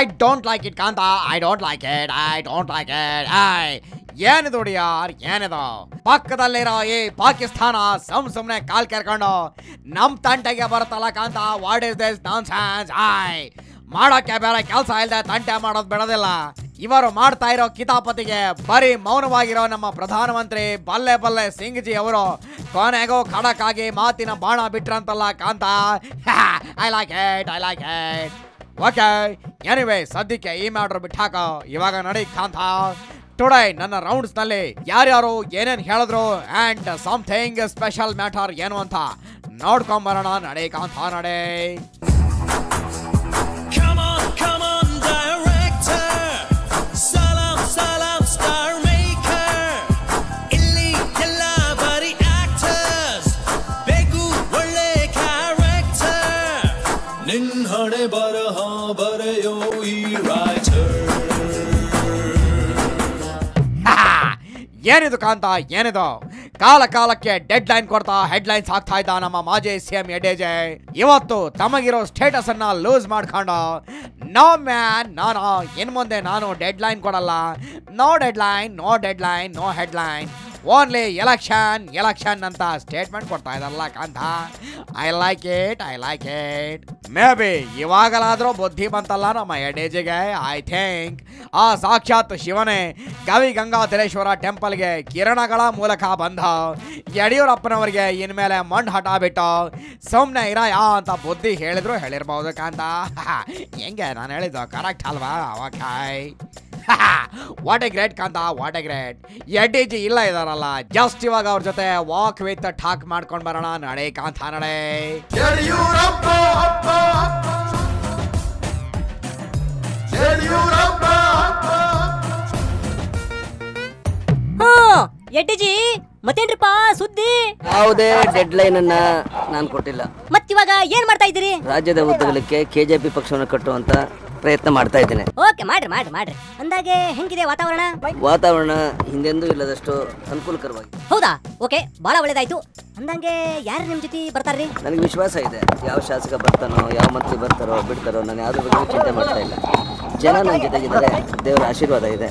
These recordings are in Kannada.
I don't like it Kanta I don't like it I don't like it I ಏನಿದು ಯಾರ್ ಏನಿದು ಪಕ್ಕದಲ್ಲಿರೋ ಈ ಪಾಕಿಸ್ತಾನ ಸುಮ್ ಸುಮ್ನೆ ಕಾಲ್ ಕೆರ್ಕೊಂಡು ನಮ್ ತಂಟೆಗೆ ಬರುತ್ತಲ್ಲ ಕಾಂತ ವಾಟ್ ಇಸ್ ದಿಸ್ ನಾನ್ ಐ ಮಾಡೋಕೆ ಬೇರೆ ಕೆಲಸ ಇಲ್ಲದೆ ತಂಟೆ ಮಾಡೋದು ಬಿಡೋದಿಲ್ಲ ಇವರು ಮಾಡ್ತಾ ಇರೋ ಕಿತಾಪತಿಗೆ ಬರೀ ಮೌನವಾಗಿರೋ ನಮ್ಮ ಪ್ರಧಾನಮಂತ್ರಿ ಬಲ್ಲೆ ಬಲ್ಲೆ ಸಿಂಗ್ ಜಿ ಅವರು ಕೊನೆಗೂ ಖಡಕ್ ಆಗಿ ಮಾತಿನ ಬಾಣ ಬಿಟ್ರಂತಲ್ಲ Kanta I like it I like it okay anyway ಸದ್ಯಕ್ಕೆ ಈ ಮ್ಯಾಟ್ರ್ ಬಿಟ್ಟಾಕ ಇವಾಗ ನಡಿ ಕಾಂತ ಟುಡೇ ನನ್ನ ರೌಂಡ್ಸ್ ನಲ್ಲಿ ಯಾರ್ಯಾರು ಏನೇನ್ ಹೇಳಿದ್ರು ಅಂಡ್ ಸಮಥಿಂಗ್ ಸ್ಪೆಷಲ್ ಮ್ಯಾಟರ್ ಏನು ಅಂತ ನೋಡ್ಕೊಂಬರೋಣ ನಡಿ ಕಾಂತ ನಡೆ Come on, come on, director. Salam, salam, star maker. Illi ella bari actors. Begu ಒಳ್ಳೆ character. ನಿನ್ ಹಣೆ ಬರಹ ಬರೆಯೋ ಈ writer. ಏನಿದು ಕಾಂತ ಏನಿದು ಕಾಲ ಕಾಲಕ್ಕೆ ಡೆಡ್ ಲೈನ್ ಕೊಡ್ತಾ ಹೆಡ್ ಲೈನ್ಸ್ ಹಾಕ್ತಾ ಇದ್ದ ನಮ್ಮ ಮಾಜಿ ಸಿ ಎಂ ಎಡೇಜೆ ಇವತ್ತು ತಮಗಿರೋ ಸ್ಟೇಟಸ್ ಅನ್ನ ಲೂಸ್ ಮಾಡ್ಕೊಂಡು ನೋ ಮ್ಯಾನ್ ನಾನು ಇನ್ ಮುಂದೆ ನಾನು ಡೆಡ್ ಲೈನ್ ಕೊಡಲ್ಲ no deadline no deadline no headline only election election ಅಂತ ಸ್ಟೇಟ್ಮೆಂಟ್ ಕೊಡ್ತಾ ಇದಾರಲ್ಲ Kanta I like it I like it maybe ಇವಾಗಲಾದ್ರೂ ಬುದ್ಧಿ ಬಂತಲ್ಲ ನಮ್ಮ ಎಡೇಜಿಗೆ ಐ ಥಿಂಕ್ ಆ ಸಾಕ್ಷಾತ್ ಶಿವನೇ ಗವಿ ಗಂಗಾಧರೇಶ್ವರ ಟೆಂಪಲ್ಗೆ ಕಿರಣಗಳ ಮೂಲಕ ಬಂದ ಯಡಿಯೂರಪ್ಪನವರಿಗೆ ಇನ್ಮೇಲೆ ಮಣ್ಣು ಹಠ ಬಿಟ್ಟು ಸುಮ್ಮನೆ ಇರಯ ಅಂತ ಬುದ್ಧಿ ಹೇಳಿದ್ರು ಹೇಳಿರ್ಬೋದು ಕಾಂತ ಹೆಂಗೆ ನಾನು ಹೇಳಿದ್ದು ಕರೆಕ್ಟ್ ಅಲ್ವಾ okay what a great Kanta what a great Yeddy ji ಇಲ್ಲ ಇದಾರಲ್ಲ ಜಸ್ಟ್ ಇವಾಗ ಅವ್ರ ಜೊತೆ ವಾಕ್ ವಿತ್ ಟಾಕ್ ಮಾಡ್ಕೊಂಡ್ ಬರೋಣ ನಡೆ ಕಾಂತ ನಡೆ ಯಡಿಯೂರಪ್ಪ ಅಪ್ಪ ಅಪ್ಪ ಯಡಿಯೂರಪ್ಪ ಅಪ್ಪ ಹಾ ಎಡ್ಡಿಜಿ ಮತ್ತೇನ್ರಿಪ್ಪ ಸುದ್ದಿ ಯಾವುದೇ ಡೆಡ್ ಲೈನ್ ಅನ್ನ ನಾನು ಕೊಟ್ಟಿಲ್ಲ ಮತ್ತಿವಾಗ ಏನ್ ಮಾಡ್ತಾ ಇದ್ದೀರಿ ರಾಜ್ಯದ ಉದ್ದಗಲಕ್ಕೆ ಕೆಜೆಪಿ ಪಕ್ಷವನ್ನು ಕಟ್ಟುವಂತ ಪ್ರಯತ್ನ ಮಾಡ್ತಾ ಇದ್ದೇನೆ ಓಕೆ ಮಾಡ್ರಿ ಮಾಡ್ರಿ ಮಾಡ್ರಿ ಅಂದಾಗೆ ಹೆಂಗಿದೆ ವಾತಾವರಣ ವಾತಾವರಣ ಹಿಂದೆಂದೂ ಇಲ್ಲದಷ್ಟು ಅನುಕೂಲಕರವಾಗಿದೆ ಹೌದಾ ಓಕೆ ಬಹಳ ಒಳ್ಳೇದಾಯ್ತು ಅಂದಂಗೆ ಯಾರು ನಿಮ್ ಜೊತೆ ಬರ್ತಾರ್ರಿ ನನಗೆ ವಿಶ್ವಾಸ ಇದೆ ಯಾವ ಶಾಸಕ ಬರ್ತಾನೋ ಯಾವ ಮಂತ್ರಿ ಬರ್ತಾರೋ ಬಿಡ್ತಾರೋ ನಾನು ಯಾವ್ದ್ರ ಬಗ್ಗೆ ಚಿಂತೆ ಮಾಡ್ತಾ ಇಲ್ಲ ಜನ ನನ್ನ ಜೊತೆಗಿದ್ದಾರೆ ದೇವರ ಆಶೀರ್ವಾದ ಇದೆ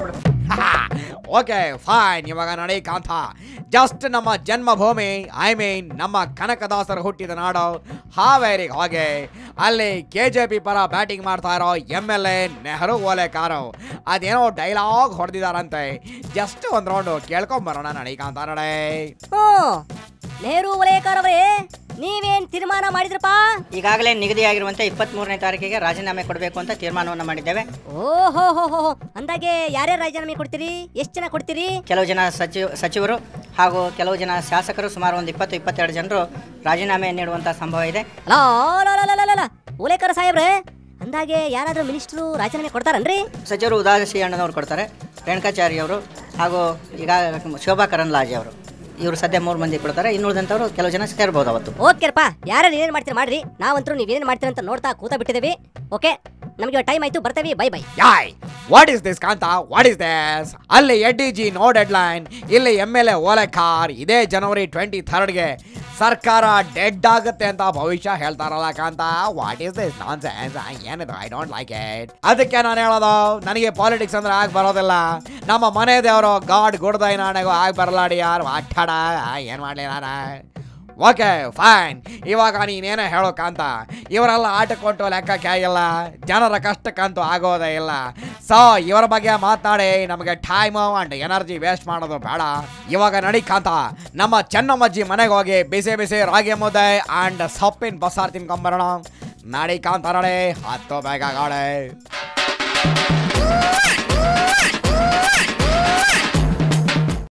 ಓಕೆ ಫೈನ್ ಇವಾಗ ನಡೆ ಕಾಂತ ಜಸ್ಟ್ ನಮ್ಮ ಜನ್ಮಭೂಮಿ ಐ ಮೀನ್ ನಮ್ಮ ಕನಕದಾಸರು ಹುಟ್ಟಿದ ನಾಡು ಹಾವೇರಿಗೆ ಹೋಗಿ ಅಲ್ಲಿ ಕೆ ಜೆ ಪಿ ಪರ ಬ್ಯಾಟಿಂಗ್ ಮಾಡ್ತಾ ಇರೋ M L A Nehru Olekar ಅದೇನೋ ಡೈಲಾಗ್ ಹೊಡೆದಿದಾರಂತೆ ಜಸ್ಟ್ ಒಂದು ರೌಂಡು ಕೇಳ್ಕೊಂಬರೋಣ ನಡಿ ಕಾಂತ ನಡೆ ಹ್ಞೂ ನೆಹರು ವಲಯಕರ್ ಅವರೇ ನೀವೇನ್ ತೀರ್ಮಾನ ಮಾಡಿದ್ರಪ್ಪ ಈಗಾಗಲೇ ನಿಗದಿಯಾಗಿರುವಂತೆ ಇಪ್ಪತ್ತ್ ಮೂರನೇ ತಾರೀಕಿಗೆ ರಾಜೀನಾಮೆ ಕೊಡಬೇಕು ಅಂತ ತೀರ್ಮಾನವನ್ನು ಮಾಡಿದ್ದೇವೆ ಓಹೋ ಹೋ ಹೋ ಹೋ. ಅಂದಾಗೆ ಯಾರ್ಯಾರು ರಾಜೀನಾಮೆ ಕೊಡ್ತೀರಿ ಎಷ್ಟು ಜನ ಕೊಡ್ತೀರಿ ಕೆಲವು ಜನ ಸಚಿವ ಸಚಿವರು ಹಾಗೂ ಕೆಲವು ಜನ ಶಾಸಕರು ಸುಮಾರು ಒಂದು ಇಪ್ಪತ್ತು ಇಪ್ಪತ್ತೆರಡು ಜನರು ರಾಜೀನಾಮೆ ನೀಡುವಂಥ ಸಂಭವ ಇದೆ ಲಾ ಲಾ ಲಾ ಲಾ ಲಾ ಲಾ. ಓಲೇಕರ್ ಸಾಹೇಬ್ರೆ ಅಂದಾಗೆ ಯಾರಾದ್ರೂ ಮಿನಿಸ್ಟ್ರು ರಾಜೀನಾಮೆ ಕೊಡ್ತಾರನ್ರಿ ಸಚಿವರು ಉದಾಸಿ ಅಣ್ಣನವರು ಕೊಡ್ತಾರೆ ರೇಣುಕಾಚಾರ್ಯ ಅವರು ಹಾಗೂ ಈಗ ಶೋಭಾ ಕರಂದ್ಲಾಜೆ ಅವರು ಇವರು ಸದ್ಯ ಮೂರು ಮಂದಿ ಕೊಡ್ತಾರೆ ಇನ್ನುಳಿದಂಥವ್ರು ಕೆಲವು ಜನ ಸೇರ್ಬೋದು ಅವತ್ತು ಓಕೆರಪ್ಪ ಯಾರ್ಯಾರು ಏನೇನು ಮಾಡ್ತೀರಿ ಮಾಡ್ರಿ ನಾವಂತರೂ ನೀವೇನು ಮಾಡ್ತೀರಿ ಅಂತ ನೋಡ್ತಾ ಕೂತ ಬಿಟ್ಟಿದ್ದೀವಿ ಓಕೆ ನಮಗೆ ಟೈಮ್ ಆಯ್ತು ಬರ್ತೇವೆ ಬೈ ಬೈ ಯಾಯ್ what is this Kanta what is this ಅಲ್ಲಿ Yeddy ji no deadline ಇಲ್ಲಿ ಎಮ್ ಎಲ್ ಎ ಓಲೆಕಾರ್ ಇದೇ ಜನವರಿ ಟ್ವೆಂಟಿ ಥರ್ಡ್ಗೆ ಸರ್ಕಾರ ಡೆಡ್ ಆಗುತ್ತೆ ಅಂತ ಭವಿಷ್ಯ ಹೇಳ್ತಾರಲ್ಲ ಕಾಂತ ವಾಟ್ ಇಸ್ ದಿಸ್ ನಾನ್ ಏನಿದು ಐ ಡೋಂಟ್ ಲೈಕ್ ಇಟ್ ಅದಕ್ಕೆ ನಾನು ಹೇಳೋದು ನನಗೆ ಪಾಲಿಟಿಕ್ಸ್ ಅಂದ್ರೆ ಆಗಿ ಬರೋದಿಲ್ಲ ನಮ್ಮ ಮನೆ ದೇವರು ಗಾಡ್ ಗುಡ್ದೈ ನಾಣೆಗೂ ಆಗಿ ಬರಲಾಡಿ ಯಾರು ಅಟ್ಟಾಡ ಏನು ಮಾಡಲಿ ನಾನು ಓಕೆ ಫೈನ್ ಇವಾಗ ನೀನೇನೋ ಹೇಳೋಕಂತ ಇವರೆಲ್ಲ ಆಟ ಕೊಟ್ಟು ಲೆಕ್ಕಕ್ಕೆ ಆಗಿಲ್ಲ ಜನರ ಕಷ್ಟಕ್ಕಂತೂ ಆಗೋದೇ ಇಲ್ಲ ಸೊ ಇವರ ಬಗ್ಗೆ ಮಾತನಾಡಿ ನಮಗೆ ಟೈಮು ಅಂಡ್ ಎನರ್ಜಿ ವೇಸ್ಟ್ ಮಾಡೋದು ಬೇಡ ಇವಾಗ ನಡಿಕಂತ ನಮ್ಮ ಚೆನ್ನಮ್ಮಜ್ಜಿ ಮನೆಗೆ ಹೋಗಿ ಬಿಸಿ ಬಿಸಿ ರಾಗಿ ಮುದ್ದೆ ಅಂಡ್ ಸೊಪ್ಪಿನ ಬಸ್ಸಾರು ತಿನ್ಕೊಂಬರೋಣ ನಡಿಕಾಂತ ನಡೆ ಹತ್ತು ಬೇಗ ಗಾಳೆ